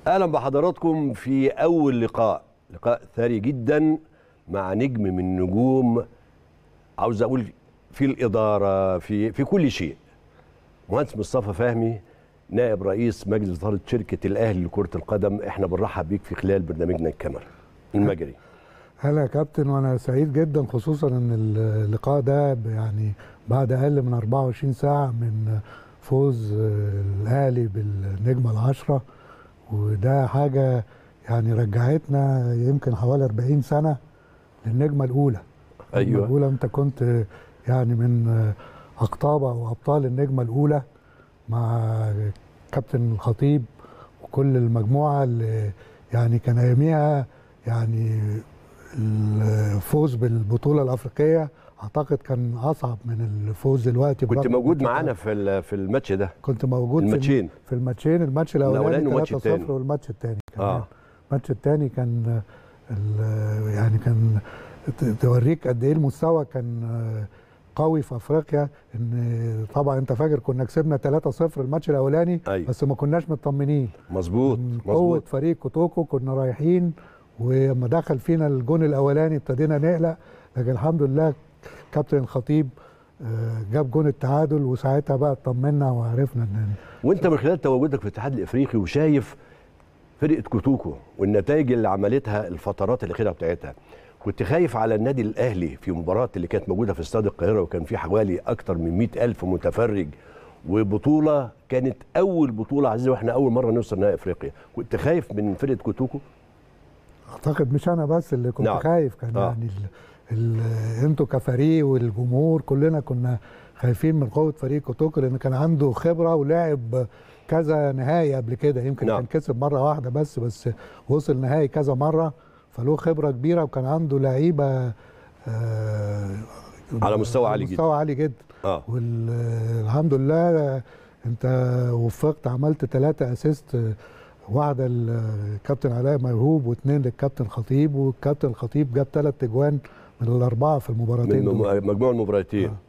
اهلا بحضراتكم في اول لقاء لقاء ثري جدا مع نجم من نجوم عاوز اقول في الاداره في في كل شيء مهندس مصطفى فهمي نائب رئيس مجلس اداره شركه الاهلي لكره القدم احنا بنرحب بيك في خلال برنامجنا الكاميرا المجري هلا يا كابتن وانا سعيد جدا خصوصا ان اللقاء ده يعني بعد اقل من 24 ساعه من فوز الاهلي بالنجمه العشره وده حاجه يعني رجعتنا يمكن حوالي 40 سنه للنجمه الاولى النجمه ايوه الاولى انت كنت يعني من اقطاب او ابطال النجمه الاولى مع كابتن الخطيب وكل المجموعه اللي يعني كان اياميها يعني الفوز بالبطوله الافريقيه اعتقد كان اصعب من الفوز دلوقتي كنت برغم موجود إن معانا في ال- في الماتش ده كنت موجود في الماتشين. في الماتشين الماتش الأولاني الاولاني والماتش 3-0 التاني. والماتش الثاني كمان اه الماتش الثاني كان ال- يعني كان ت- توريك قد ايه المستوى كان قوي في افريقيا ان طبعا انت فاكر كنا كسبنا 3-0 الماتش الاولاني أيوة. بس ما كناش مطمنين مظبوط من قوه مظبوط فريق كوتوكو كنا رايحين ولما دخل فينا الجون الاولاني ابتدينا نقلق لكن الحمد لله كابتن الخطيب آه، جاب جون التعادل وساعتها بقى اطمنا وعرفنا ان وانت من خلال تواجدك في الاتحاد الافريقي وشايف فرقه كوتوكو والنتائج اللي عملتها الفترات الاخيره بتاعتها كنت خايف على النادي الاهلي في مباراه اللي كانت موجوده في استاد القاهره وكان في حوالي اكتر من مئة ألف متفرج وبطوله كانت اول بطوله عزيزي واحنا اول مره نوصل نهائي افريقيا كنت خايف من فرقه كوتوكو اعتقد مش انا بس اللي كنت نعم. نعم. خايف كان آه. آه. يعني ال... ال... انتوا كفريق والجمهور كلنا كنا خايفين من قوه فريق كوتوكو لان كان عنده خبره ولعب كذا نهائي قبل كده يمكن نعم. نعم. كان كسب مره واحده بس بس وصل نهائي كذا مره فله خبره كبيره وكان عنده لعيبه آه على مستوى عالي جدا. مستوى عالي جدا اه والحمد لله انت وفقت عملت ثلاثة اسيست واحدة للكابتن علاء مرهوب واثنين للكابتن خطيب والكابتن خطيب جاب ثلاث اجوان من الاربعة في المباراتين من دول مم- مجموع المباراتين آه.